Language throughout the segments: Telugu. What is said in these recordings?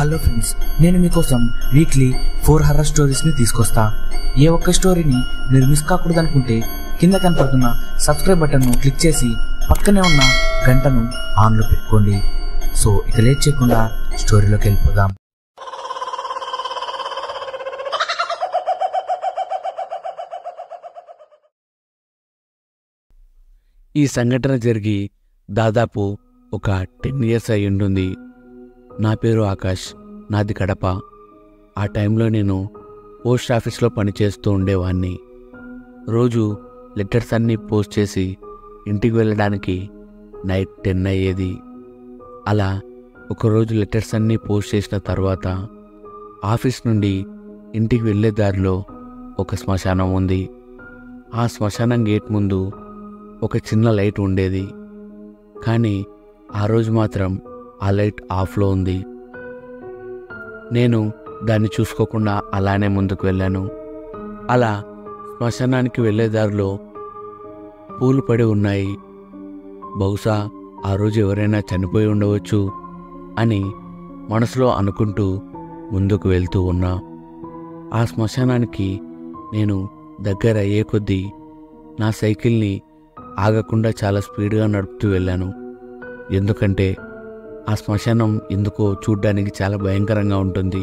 హలో ఫ్రెండ్స్ నేను మీకోసం వీక్లీ ఫోర్ హర్రర్ స్టోరీస్ని తీసుకొస్తా ఏ ఒక్క స్టోరీని మీరు మిస్ కాకూడదు అనుకుంటే కింద కనపడుతున్న సబ్స్క్రైబ్ బటన్ను క్లిక్ చేసి పక్కనే ఉన్న గంటను ఆన్లో పెట్టుకోండి సో ఇక లేట్ చేయకుండా స్టోరీలోకి వెళ్ళిపోదాం ఈ సంఘటన జరిగి దాదాపు ఒక టెన్ ఇయర్స్ అయి ఉంటుంది నా పేరు ఆకాష్ నాది కడప ఆ టైంలో నేను పోస్ట్ ఆఫీస్లో పనిచేస్తూ ఉండేవాడిని రోజు లెటర్స్ అన్నీ పోస్ట్ చేసి ఇంటికి వెళ్ళడానికి నైట్ టెన్ అయ్యేది అలా ఒకరోజు లెటర్స్ అన్నీ పోస్ట్ చేసిన తర్వాత ఆఫీస్ నుండి ఇంటికి వెళ్ళే దారిలో ఒక శ్మశానం ఉంది ఆ శ్మశానం గేట్ ముందు ఒక చిన్న లైట్ ఉండేది కానీ ఆ రోజు మాత్రం ఆ లైట్ ఆఫ్లో ఉంది నేను దాన్ని చూసుకోకుండా అలానే ముందుకు వెళ్ళాను అలా శ్మశానానికి వెళ్ళే దారిలో పూలు పడి ఉన్నాయి బహుశా ఆ రోజు ఎవరైనా చనిపోయి ఉండవచ్చు అని మనసులో అనుకుంటూ ముందుకు వెళ్తూ ఉన్నా ఆ శ్మశానానికి నేను దగ్గర అయ్యే కొద్దీ నా సైకిల్ని ఆగకుండా చాలా స్పీడ్గా నడుపుతూ వెళ్ళాను ఎందుకంటే ఆ శ్మశానం ఎందుకో చూడ్డానికి చాలా భయంకరంగా ఉంటుంది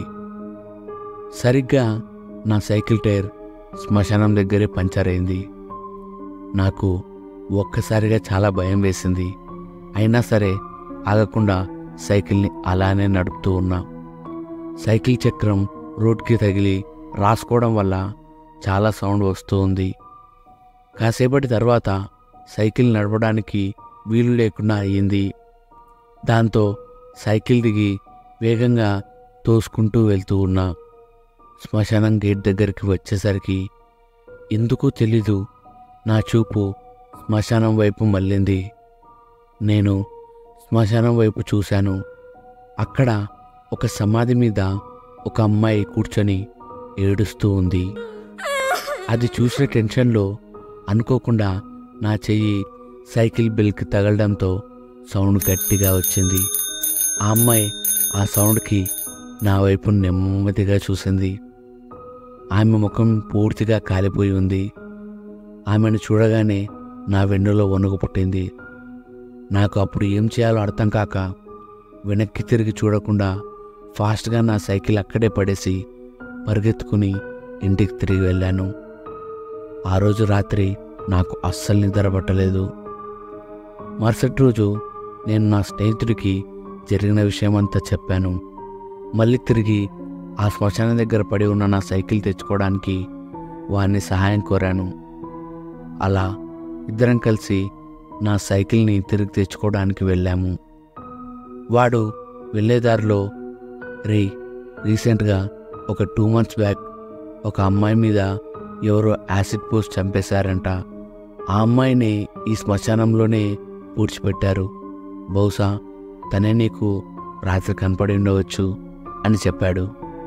సరిగ్గా నా సైకిల్ టైర్ శ్మశానం దగ్గరే పంచర్ అయింది నాకు ఒక్కసారిగా చాలా భయం వేసింది అయినా సరే ఆగకుండా సైకిల్ని అలానే నడుపుతూ ఉన్నా సైకిల్ చక్రం రోడ్కి తగిలి రాసుకోవడం వల్ల చాలా సౌండ్ వస్తూ ఉంది కాసేపటి తర్వాత సైకిల్ నడపడానికి వీలు లేకుండా అయ్యింది దాంతో సైకిల్ దిగి వేగంగా తోసుకుంటూ వెళ్తూ ఉన్నా శ్మశానం గేట్ దగ్గరికి వచ్చేసరికి ఎందుకో తెలీదు నా చూపు శ్మశానం వైపు మళ్ళింది నేను శ్మశానం వైపు చూశాను అక్కడ ఒక సమాధి మీద ఒక అమ్మాయి కూర్చొని ఏడుస్తూ ఉంది అది చూసిన టెన్షన్లో అనుకోకుండా నా చెయ్యి సైకిల్ బెల్కి తగలడంతో సౌండ్ గట్టిగా వచ్చింది ఆ అమ్మాయి ఆ సౌండ్కి నా వైపు నెమ్మదిగా చూసింది ఆమె ముఖం పూర్తిగా కాలిపోయి ఉంది ఆమెను చూడగానే నా వెన్నులో వణుకు పుట్టింది నాకు అప్పుడు ఏం చేయాలో అర్థం కాక వెనక్కి తిరిగి చూడకుండా ఫాస్ట్గా నా సైకిల్ అక్కడే పడేసి పరిగెత్తుకుని ఇంటికి తిరిగి వెళ్ళాను ఆ రోజు రాత్రి నాకు అస్సలు నిద్ర పట్టలేదు మరుసటి రోజు నేను నా స్నేహితుడికి జరిగిన విషయమంతా చెప్పాను మళ్ళీ తిరిగి ఆ శ్మశానం దగ్గర పడి ఉన్న నా సైకిల్ తెచ్చుకోవడానికి వారిని సహాయం కోరాను అలా ఇద్దరం కలిసి నా సైకిల్ని తిరిగి తెచ్చుకోవడానికి వెళ్ళాము వాడు వెళ్ళేదారిలో రే రీసెంట్గా ఒక టూ మంత్స్ బ్యాక్ ఒక అమ్మాయి మీద ఎవరో యాసిడ్ పోసి చంపేశారంట ఆ అమ్మాయిని ఈ శ్మశానంలోనే పూడ్చిపెట్టారు బహుశా తనే నీకు రాత్రి కనపడి ఉండవచ్చు అని చెప్పాడు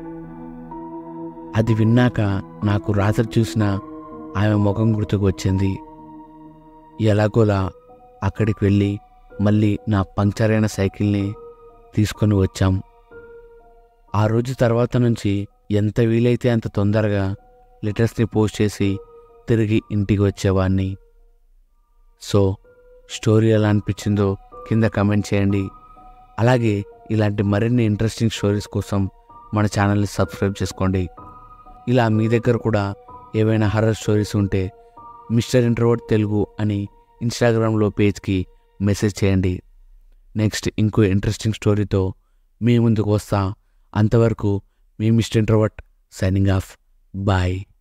అది విన్నాక నాకు రాత్రి చూసిన ఆమె ముఖం గుర్తుకు వచ్చింది ఎలాగోలా అక్కడికి వెళ్ళి మళ్ళీ నా పంక్చర్ అయిన సైకిల్ని తీసుకొని వచ్చాం ఆ రోజు తర్వాత నుంచి ఎంత వీలైతే అంత తొందరగా లెటర్స్ని పోస్ట్ చేసి తిరిగి ఇంటికి వచ్చేవాడిని సో స్టోరీ ఎలా అనిపించిందో కింద కమెంట్ చేయండి అలాగే ఇలాంటి మరిన్ని ఇంట్రెస్టింగ్ స్టోరీస్ కోసం మన ఛానల్ని సబ్స్క్రైబ్ చేసుకోండి ఇలా మీ దగ్గర కూడా ఏవైనా హర్రర్ స్టోరీస్ ఉంటే మిస్టర్ ఇంట్రోవర్ట్ తెలుగు అని ఇన్స్టాగ్రామ్లో పేజ్కి మెసేజ్ చేయండి నెక్స్ట్ ఇంకో ఇంట్రెస్టింగ్ స్టోరీతో మీ ముందుకు వస్తా అంతవరకు మీ mister introvert signing off bye